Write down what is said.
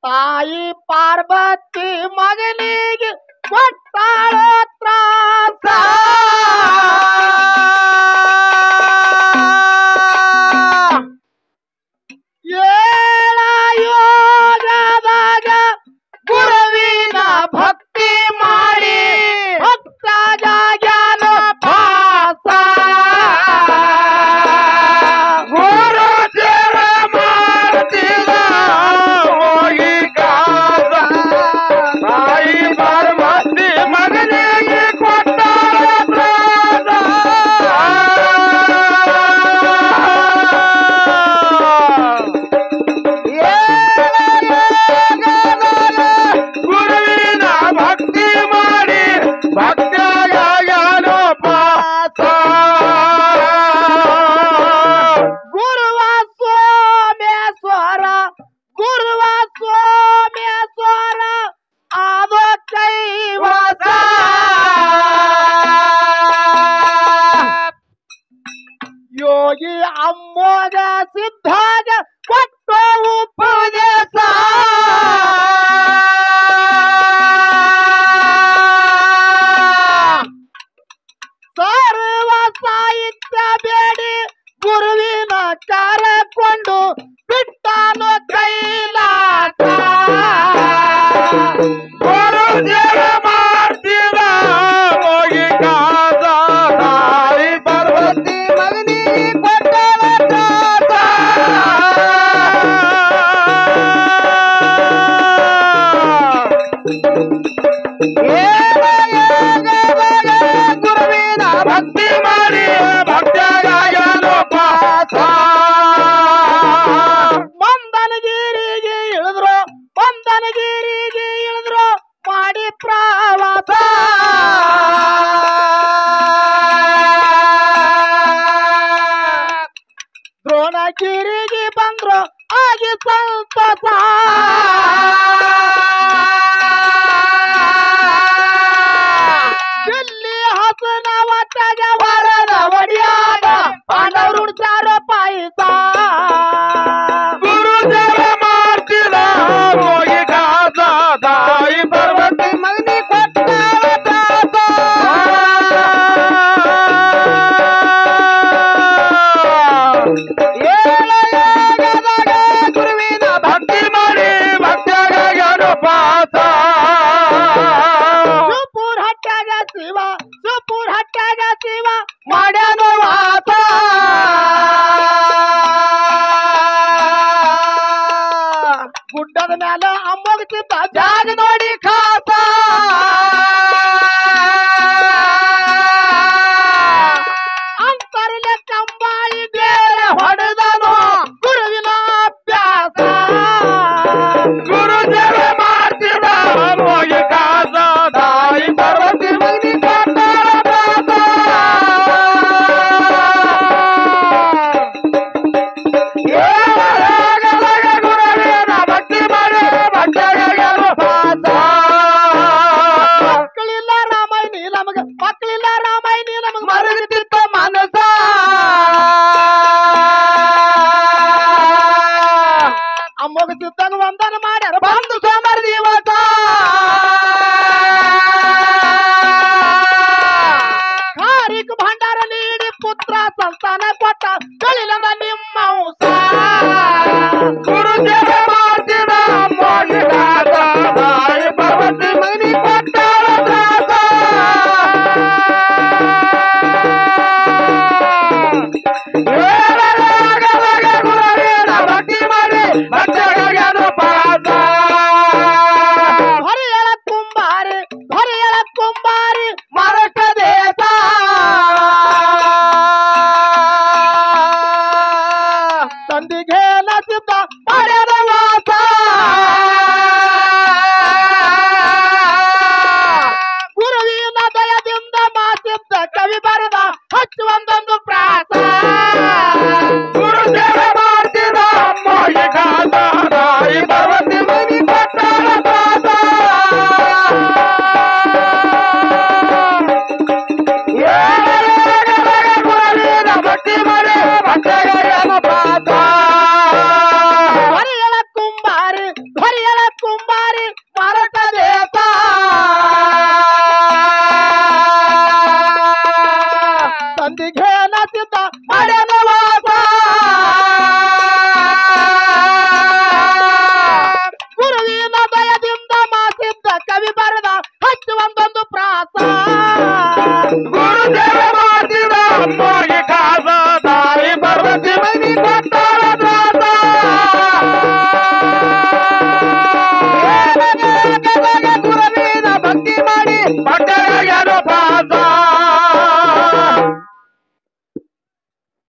ತಾಯಿ ಪಾರ್ವತಿ ಮಗನಿಗೆ ಕೊಟ್ಟಾಳ ತ್ರಾಸ ಏಳ ಯೋಗದಾಗ ಗುರುವಿನ ಭಕ್ತಿ ಮಾಡಿ ಭಕ್ತ ಜಾಗ್ಯಾನ ಪಾಸ ಗುರು ಜರ ಮಾಡ್ತಿದ ಹೋಗಿ ಕಾದ ತಾಯಿ ಪಾರ್ವತಿ ಮಗನಿಗೆ ಕೊಟ್ಟಾಳ ಪ್ರಾಣ. ಗುರುವಿನ ಭಕ್ತಿ ಮಾಡಿ ಭಕ್ತಿಯಾಗಲು ಪಾಸ ಗುರುವ ಸೋಮೇಶ್ವರ ಗುರುವ ಸೋಮೇಶ್ವರ ಆದ ಕೈವಾಸ ಯೋಗಿ ಅಮ್ಮೋಗ ಸಿದ್ಧಾಗ ಕೊಟ್ಟು ಉಪದೇಶ ಸರ್ವ ಸಾಹಿತ್ಯ ಬೇಡಿ ಗುರುವಿನ ಕರೆಕೊಂಡು ಬಿಟ್ಟಾನು ಕೈಲಾಸ ಗುರು ಜರ ಮಾಡ್ತಿದ ಹೋಗಿ ಕಾದ ತಾಯಿ ಪಾರ್ವತಿ ಮಗನಿಗೆ ಕೊಟ್ಟಳ ಗುರುವಿನ ಭಕ್ತಿ ಮಾಡಿ ಭಕ್ತಿಯಾಗಲು ಪಾಸ ಮಂದನಗಿರಿಗೆ ಇಳಿದ್ರು ಮಂದನಗಿರಿಗೆ ಇಳಿದ್ರು ಮಾಡಿ ಪ್ರವಾಸ ದ್ರೋಣಗಿರಿಗೆ ಬಂದ್ರು ಆಗಿ ಸಂತಸ ಇಲ್ಲಿ ಹಸನ ಒಟ್ಟಾಗ ವರದ ಒಡಿಯಾಗ ಪಾಂಡವರು ಉಡ್ಸಾರ ಪಾಯಿಸ ಗುರು ಜರ ಮಾಡ್ತಿದ ಹೋಗಿ ಕಾದ ತಾಯಿ ಪಾರ್ವತಿ ಮಗನಿ ಕೊಟ್ಟಾಳ ದಾಸ. ಏಳ ಯೋಗದಾಗ ಗುರುವಿನ ಭಕ್ತಿ ಮಾಡಿ ಭಕ್ತಿಯಾಗಲು ಪಾಸ ಸುಪೂರ್ ಹಟ್ಟಾಗ ಶಿವ ಸುಪೂರ್ ಹಟ್ಟಾಗ ಶಿವ ಮಾಡ್ಯಾನು ವಾಸ ಗುಡ್ಡದ ಮ್ಯಾಲ ಅಮ್ಮೋಗ್ತಿದ್ದ ಜಾಗ ನೋಡಿ ಖಾಸ ಅಂತರ್ಲೆ ಕಂಬಾಳಿ ಬೇರೆ ಹೊಡೆದನು ಗುರುವಿನ ಅಭ್ಯಾಸ ಗುರು ಜರ ಮಾಡ್ತಿದ ಹೋಗಿ ಕಾದ ತಾಯಿ ಪಾರ್ವತಿ ಮಗನಿ ಕೊಟ್ಟಾಳ ದಾಸ. ಏಳರಾಗಲಾಗ ಗುರುವಿನ ಭಕ್ತಿ ಮಾಡಿ ಭಕ್ತಿಯಾಗಲು ಪಾಸ. ಮಕ್ಕಳಿಲ್ಲ ರಾಮಾಯಣ ನೀ ನಮಗ ಮಕ್ಕಳಿಲ್ಲ ರಾಮಾಯಣ ನೀ ನಮಗ ಮರಗುತ್ತಿತ್ತ ಮನಸ ಅಮ್ಮಗ ಸಿದ್ಧಂಗ ವಂದನ ಮಾಡ್ಯಾರ ಬಂದು ಸೋಮ